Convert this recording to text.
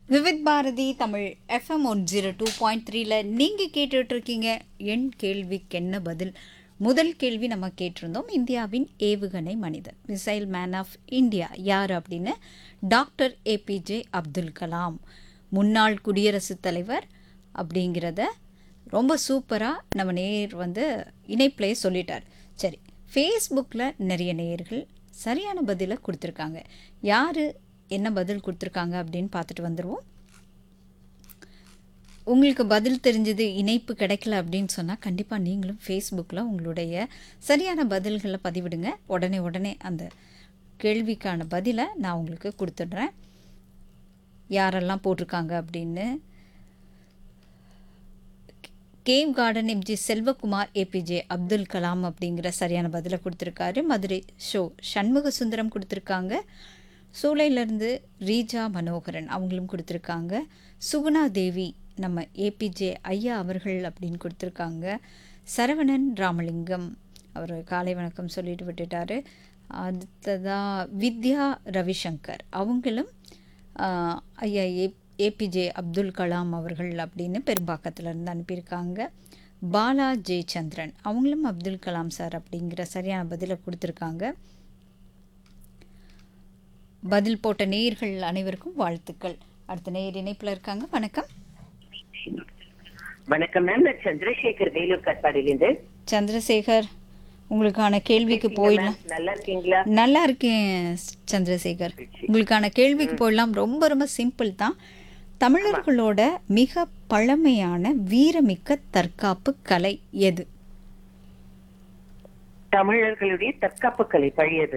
Vividh Bharati Tamil FM one zero two point த்ரீல நீங்கள் கேட்டுட்ருக்கீங்க என் கேள்விக்கு என்ன பதில் முதல் கேள்வி நம்ம கேட்டிருந்தோம் இந்தியாவின் ஏவுகணை மனிதர் மிசைல் மேன் ஆஃப் இந்தியா யார் அப்படின்னு டாக்டர் ஏபிஜே அப்துல் கலாம் முன்னாள் குடியரசுத் தலைவர் அப்படிங்கிறத ரொம்ப சூப்பராக நம்ம நேர் வந்து இணைப்பிலே சொல்லிட்டார் சரி ஃபேஸ்புக்கில் நிறைய நேயர்கள் சரியான பதிலை கொடுத்துருக்காங்க யார் என்ன பதில் கொடுத்துருக்காங்க அப்படின்னு பார்த்துட்டு வந்துடுவோம் உங்களுக்கு பதில் தெரிஞ்சது இணைப்பு கிடைக்கல அப்படின்னு சொன்னால் கண்டிப்பாக நீங்களும் ஃபேஸ்புக்கில் உங்களுடைய சரியான பதில்களை பதிவிடுங்க உடனே உடனே அந்த கேள்விக்கான பதிலை நான் உங்களுக்கு கொடுத்துட்றேன் யாரெல்லாம் போட்டிருக்காங்க அப்படின்னு cave garden MG Selvakumar APJ Abdul Kalam அப்படிங்கிற சரியான பதிலை கொடுத்துருக்காரு மதுரை ஷோ சண்முக சுந்தரம் கொடுத்துருக்காங்க சூளையிலேருந்து ரீஜா மனோகரன் அவங்களும் கொடுத்துருக்காங்க சுகுணா தேவி நம்ம ஏபிஜே ஐயா அவர்கள் அப்படின்னு கொடுத்துருக்காங்க சரவணன் ராமலிங்கம் அவர் காலை வணக்கம் சொல்லிட்டு விட்டுட்டாரு அடுத்ததாக வித்யா ரவிசங்கர் அவங்களும் ஆஹ், ஐயா ஏ ஏபிஜே அப்துல் கலாம் அவர்கள் அப்படின்னு பெரும்பாக்கத்துல இருந்து அனுப்பியிருக்காங்க பாலா ஜெயச்சந்திரன் அவங்களும் அப்துல் கலாம் சார் அப்படிங்கிற சரியான பதிலை கொடுத்துருக்காங்க பதில் போட்ட நேயர்கள் அனைவருக்கும் வாழ்த்துக்கள் அடுத்த நேயர் இணைப்பில் இருக்காங்க வணக்கம் வணக்கம் மேம் நான் சந்திரசேகர் வேலூர் கட்பாடியிலிருந்து சந்திரசேகர் உங்களுக்கான கேள்விக்கு போயிடலாம் நல்லா இருக்கீங்களா நல்லா இருக்கேன் சந்திரசேகர் உங்களுக்கான கேள்விக்கு போயிடலாம் ரொம்ப ரொம்ப சிம்பிள் தான் தமிழர்களோட மிக பழமையான வீரமிக்க தற்காப்பு கலை எது தமிழர்களுடைய தற்காப்பு கலை பழையது